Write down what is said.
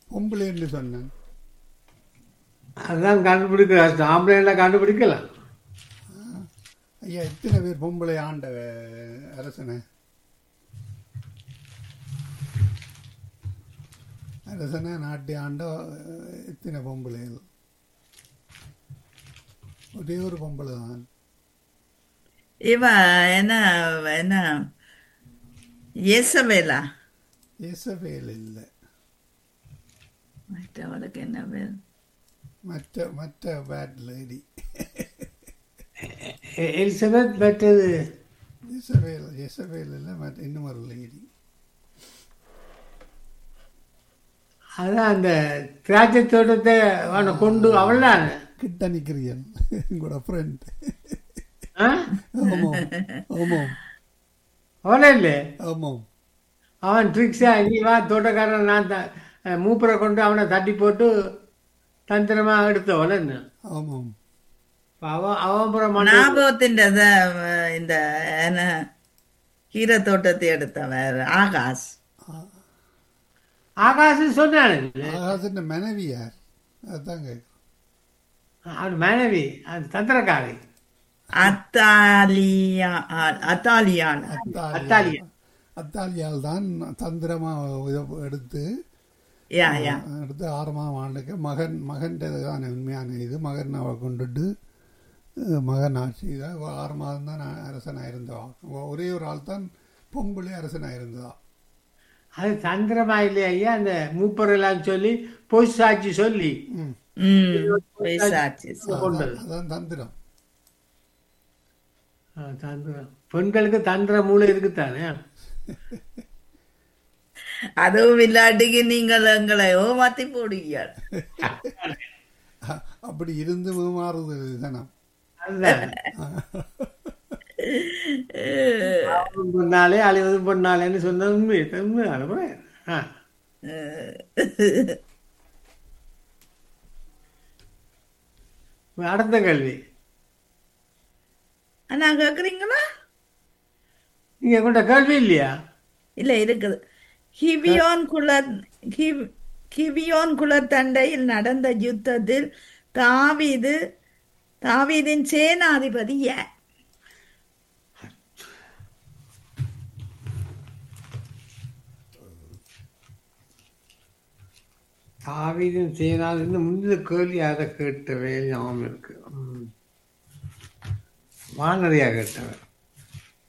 பொம்பளைன்னு சொன்னேன் அதுதான் கண்டுபிடிக்க ஆம்பளைல கண்டுபிடிக்கலாம் ஐயா எத்தனை பேர் பொம்பளை ஆண்ட அரசனை அரசனை நாட்டை ஆண்ட எத்தனை பொம்பளைகள் ஒரே ஒரு பொம்பளை தான் இவ என்ன என்ன இயேசபேலா இசபேல் இல்லை மற்றவளுக்கு என்ன பேர் மற்ற மற்ற பேட் லேடி எ- எலிசபெத் மற்றது இசபேல் இசபேல் இல்லை மற்ற இன்னும் ஒரு லேடி அதான் அந்த திராட்சை தோட்டத்தை அவனை கொண்டு அவள் தான் கிட்ட நிற்கிறீன் உங்களோட ஃப்ரெண்ட் ஆ? ஆமாம் ஆமாம் அவனே இல்லை ஆமாம் அவன் ட்ரிக்ஸா நீ வா தோட்டக்காரன் நான் த- மூப்பரை கொண்டு அவனை தட்டி போட்டு தந்திரமா எடுத்தவன் என்ன ஆமாம் அவன் அவன் அப்புறம் மண்டை- ஞாபகத்தின் இந்த என்ன கீரை தோட்டத்தை எடுத்தவர் ஆகாஷ் ஆகாசு சொன்னான் ஆகாசின் மனைவி யார் அதுதான் கேட்குறேன் அவன் மனைவி அது தந்திரக்காரி அத்தாலியா அத்தாலியான் அத்தாலியா. அத்தாலியால் தான் தந்திரமா இதை எடுத்து யா யா எடுத்து ஆறாம் ஆண்டுக்கு மகன் மகன்றது தான் உண்மையான இது மகன் அவ கொண்டுட்டு அஹ், மகன் ஆட்சி தான் இவ ஆறு மாதம் தான் அரசனாக இருந்தவா இவ ஒரே ஒரு ஆள் தான் பொம்பளை அரசனாக இருந்ததா அது தந்திரமா இல்லையா ஐயா அந்த மூப்பர் எல்லாம் சொல்லி பொய் சாட்சி சொல்லி ம் ம் பேசாச்சு கொண்டது அதான் தந்திரம் ஆ, தந்திரம் பெண்களுக்கு தந்திர மூளை இருக்குத்தானே அதுவும் இல்லாட்டிக்கு நீங்கள் எங்களை ஏமாத்தி போடுவீங்க அ- அப்படி இருந்து மாறுது தானே அதுதான் சாவதும் பொன்னாலே அழிவதும் பொன்னாலேன்னு சொன்னது உண்மை உண்மை அனுப்புறேன் ஆ அடுத்த கேள்வி அண்ணா கேக்குறீங்களா நீங்க கொண்ட கேள்வி இல்லையா இல்ல இருக்குது கிவியோன் குல கிவ்- கிவியோன் குலத்தண்டையில் நடந்த யுத்தத்தில் தாவீது தாவீதின் சேனாதிபதி யார் தாவீதும் செய்யனால் இருந்து முந்தின கேள்வி அதை கேட்டவே ஞாபகம் இருக்கு ம். வானதியா கேட்டவர்